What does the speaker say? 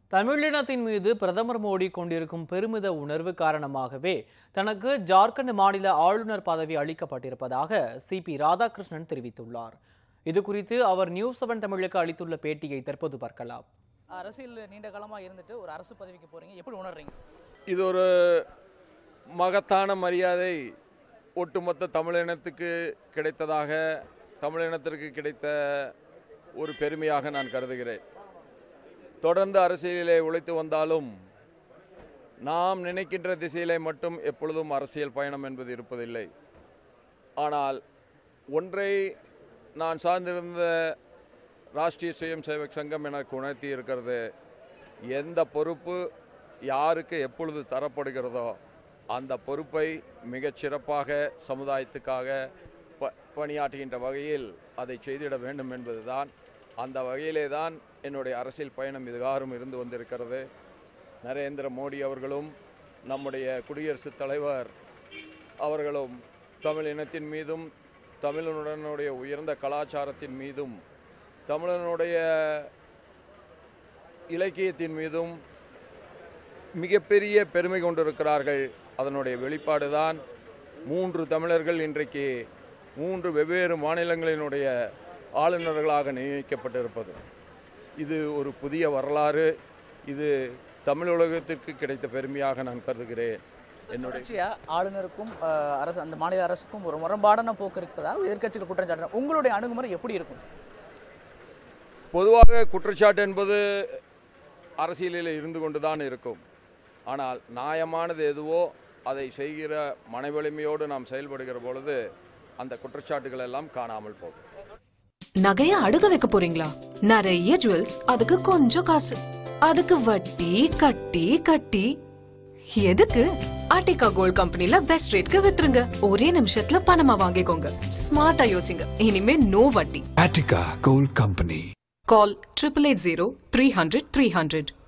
தமிழினத்தின் மீது பிரதமர் மோடி கொண்டிருக்கும் பெருமித உணர்வு காரணமாகவே தனக்கு ஜார்க்கண்ட் மாநில ஆளுநர் பதவி அளிக்கப்பட்டிருப்பதாக சிபி ராதாகிருஷ்ணன் தெரிவித்துள்ளார் இது குறித்து அவர் நியூஸ் செவன் தமிழுக்கு அளித்துள்ள பேட்டியை தற்போது பார்க்கலாம் அரசியல் நீண்ட காலமா இருந்துட்டு ஒரு அரசு பதவிக்கு போறீங்க எப்படி உணர்றீங்க இது ஒரு மகத்தான மரியாதை ஒட்டுமொத்த தமிழினத்துக்கு கிடைத்ததாக தமிழினத்திற்கு கிடைத்த ஒரு பெருமையாக நான் கருதுகிறேன் தொடர்ந்து அரசியலிலே உழைத்து வந்தாலும் நாம் நினைக்கின்ற திசையிலே மட்டும் எப்பொழுதும் அரசியல் பயணம் என்பது இருப்பதில்லை ஆனால் ஒன்றை நான் சார்ந்திருந்த ராஷ்டிரிய சுயம் சேவக் சங்கம் எனக்கு உணர்த்தி இருக்கிறது எந்த பொறுப்பு யாருக்கு எப்பொழுது தரப்படுகிறதோ அந்த பொறுப்பை மிகச் சிறப்பாக சமுதாயத்துக்காக ப பணியாற்றுகின்ற வகையில் அதை செய்திட வேண்டும் என்பதுதான் அந்த வகையிலே தான் என்னுடைய அரசியல் பயணம் இதுகாரும் இருந்து வந்திருக்கிறது நரேந்திர மோடி அவர்களும் நம்முடைய குடியரசுத் தலைவர் அவர்களும் தமிழ் இனத்தின் மீதும் தமிழனுடனுடைய உயர்ந்த கலாச்சாரத்தின் மீதும் தமிழனுடைய இலக்கியத்தின் மீதும் மிகப்பெரிய பெருமை கொண்டிருக்கிறார்கள் அதனுடைய வெளிப்பாடு தான் மூன்று தமிழர்கள் இன்றைக்கு மூன்று வெவ்வேறு மாநிலங்களினுடைய ஆளுநர்களாக நியமிக்கப்பட்டிருப்பது இது ஒரு புதிய வரலாறு இது தமிழ் உலகத்திற்கு கிடைத்த பெருமையாக நான் கருதுகிறேன் என்னுடைய தொடர்ச்சியா ஆளுநருக்கும் அஹ், அரசு அந்த மாநில அரசுக்கும் ஒரு முரண்பாடான போக்கு இருப்பதாக எதிர்க்கட்சிகள் குற்றம் சாட்டுறாங்க உங்களுடைய அணுகுமுறை எப்படி இருக்கும் பொதுவாக குற்றச்சாட்டு என்பது அரசியலில் இருந்து கொண்டுதான் இருக்கும் ஆனால் நியாயமானது எதுவோ அதை செய்கிற மனவலிமையோடு நாம் செயல்படுகிற பொழுது அந்த குற்றச்சாட்டுகள் எல்லாம் காணாமல் போகும் நகைய அடுக வைக்க போறீங்களா நிறைய ஜுவல்ஸ் அதுக்கு கொஞ்சம் காசு அதுக்கு வட்டி கட்டி கட்டி எதுக்கு ஆர்டிகா கோல்ட் கம்பெனில பெஸ்ட் ரேட்க்கு வித்துருங்க ஒரே நிமிஷத்துல பணமா வாங்கிக்கோங்க ஸ்மார்ட்டா யோசிங்க இனிமே நோ வட்டி Attica Gold Company. Call triple eight zero three hundred three hundred